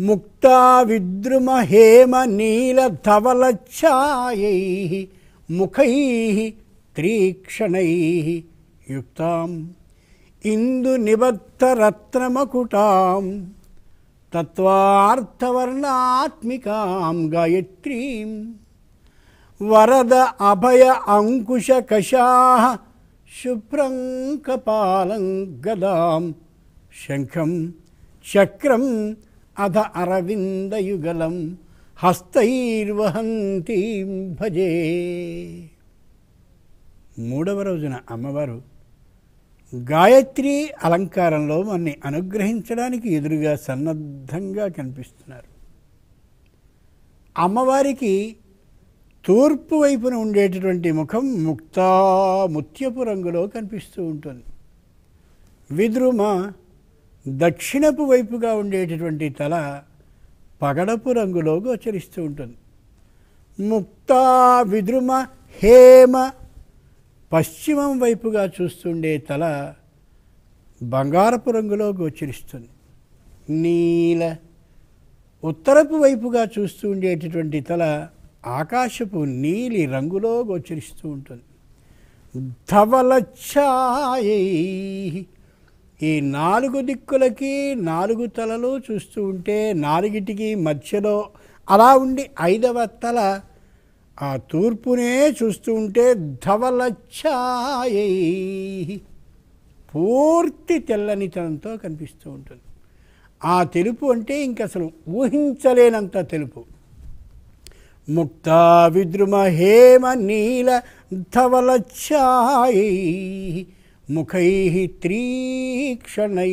ముక్తా విద్రుమ హేమ నీల ధవలఛాయై ముఖై త్రీక్షణై యుక్తాం ఇందు నిబద్ధరత్నమకుటాం తత్వార్థవర్ణాత్మికాం గాయత్రీం వరద అభయ అంకుశ కషా శుభ్రం కపాలం గదాం శంఖం చక్రం అధ అరవిందయుగలం హస్తైర్వహంతీం భజే మూడవ రోజున అమ్మవారు గాయత్రి అలంకారంలో మనని అనుగ్రహించడానికి ఎదురుగా సన్నద్ధంగా కనిపిస్తున్నారు అమ్మవారికి తూర్పు వైపున ఉండేటటువంటి ముఖం ముక్తా ముత్యపు రంగులో కనిపిస్తూ ఉంటుంది విద్రుమ దక్షిణపు వైపుగా ఉండేటటువంటి తల పగడపు రంగులో గోచరిస్తూ ఉంటుంది ముక్తా విద్రుమ హేమ పశ్చిమం వైపుగా చూస్తుండే తల బంగారపు రంగులో గోచరిస్తుంది నీల ఉత్తరపు వైపుగా చూస్తూ ఉండేటటువంటి తల ఆకాశపు నీలి రంగులో గోచరిస్తూ ఉంటుంది ధవల ఛాయై ఈ నాలుగు దిక్కులకి నాలుగు తలలు చూస్తూ ఉంటే నాలుగిటికి మధ్యలో అలా ఉండి ఐదవ తల ఆ తూర్పునే చూస్తూ ఉంటే ధవల ఛాయై పూర్తి తెల్లనితనంతో కనిపిస్తూ ఉంటుంది ఆ తెలుపు అంటే ఇంక అసలు ఊహించలేనంత తెలుపు ముక్తా విద్రుమ హేమ నీల ధవల ఛాయై ముఖై త్రీక్షణై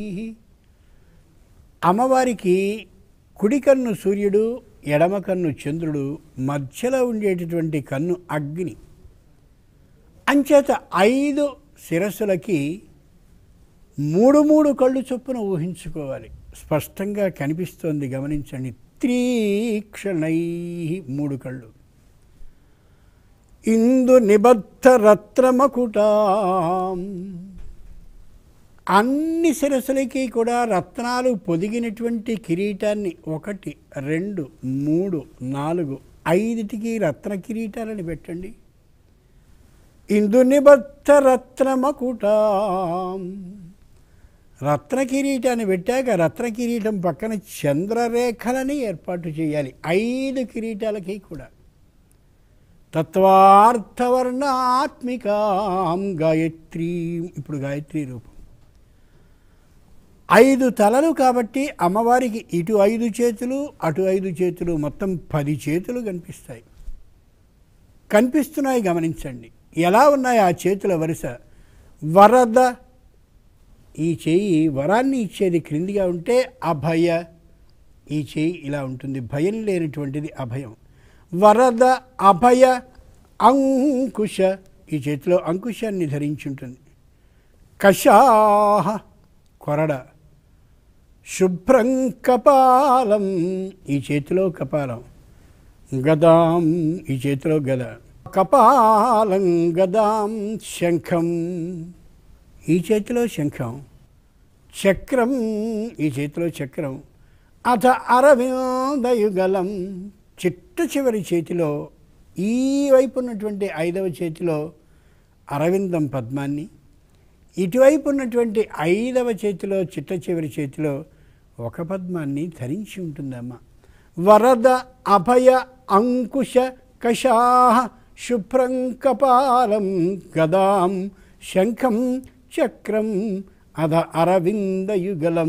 అమ్మవారికి కుడి కన్ను సూర్యుడు ఎడమ కన్ను చంద్రుడు మధ్యలో ఉండేటటువంటి కన్ను అగ్ని అంచేత ఐదు శిరస్సులకి మూడు మూడు కళ్ళు చొప్పున ఊహించుకోవాలి స్పష్టంగా కనిపిస్తోంది గమనించండి త్రీక్షణై మూడు కళ్ళు ఇందు నిబద్ధ రత్నమకుటాం అన్ని శిరస్సులకి కూడా రత్నాలు పొదిగినటువంటి కిరీటాన్ని ఒకటి రెండు మూడు నాలుగు ఐదుటికి రత్న కిరీటాలని పెట్టండి ఇందు నిబద్ధ రత్నమకుటాం రత్న కిరీటాన్ని పెట్టాక రత్న కిరీటం పక్కన చంద్రరేఖలని ఏర్పాటు చేయాలి ఐదు కిరీటాలకి కూడా తత్వార్థవర్ణాత్మికాం గాయత్రీ ఇప్పుడు గాయత్రి రూపం ఐదు తలలు కాబట్టి అమ్మవారికి ఇటు ఐదు చేతులు అటు ఐదు చేతులు మొత్తం పది చేతులు కనిపిస్తాయి కనిపిస్తున్నాయి గమనించండి ఎలా ఉన్నాయి ఆ చేతుల వరుస వరద ఈ చేయి వరాన్ని ఇచ్చేది క్రిందిగా ఉంటే అభయ ఈ చేయి ఇలా ఉంటుంది భయం లేనటువంటిది అభయం వరద అభయ అంకుశ ఈ చేతిలో అంకుశాన్ని ధరించి ఉంటుంది కషాహ కొరడ శుభ్రం కపాలం ఈ చేతిలో కపాలం గదాం ఈ చేతిలో గద కపాలం గదాం శంఖం ఈ చేతిలో శంఖం చక్రం ఈ చేతిలో చక్రం అథ అరవిందయుగలం చిట్ట చివరి చేతిలో ఈ వైపు ఉన్నటువంటి ఐదవ చేతిలో అరవిందం పద్మాన్ని ఇటువైపు ఉన్నటువంటి ఐదవ చేతిలో చిట్ట చివరి చేతిలో ఒక పద్మాన్ని ధరించి ఉంటుందమ్మ వరద అభయ అంకుశ కషా శుభ్రం కపాలం గదాం శంఖం చక్రం అధ అరవిందయుగలం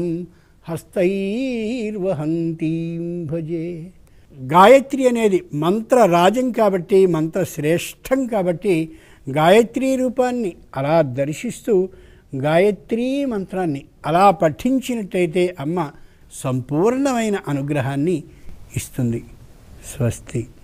హస్తైర్వహంతీం భజే గాయత్రి అనేది మంత్ర రాజం కాబట్టి మంత్ర శ్రేష్టం కాబట్టి గాయత్రి రూపాన్ని అలా దర్శిస్తూ గాయత్రీ మంత్రాన్ని అలా పఠించినట్టయితే అమ్మ సంపూర్ణమైన అనుగ్రహాన్ని ఇస్తుంది స్వస్తి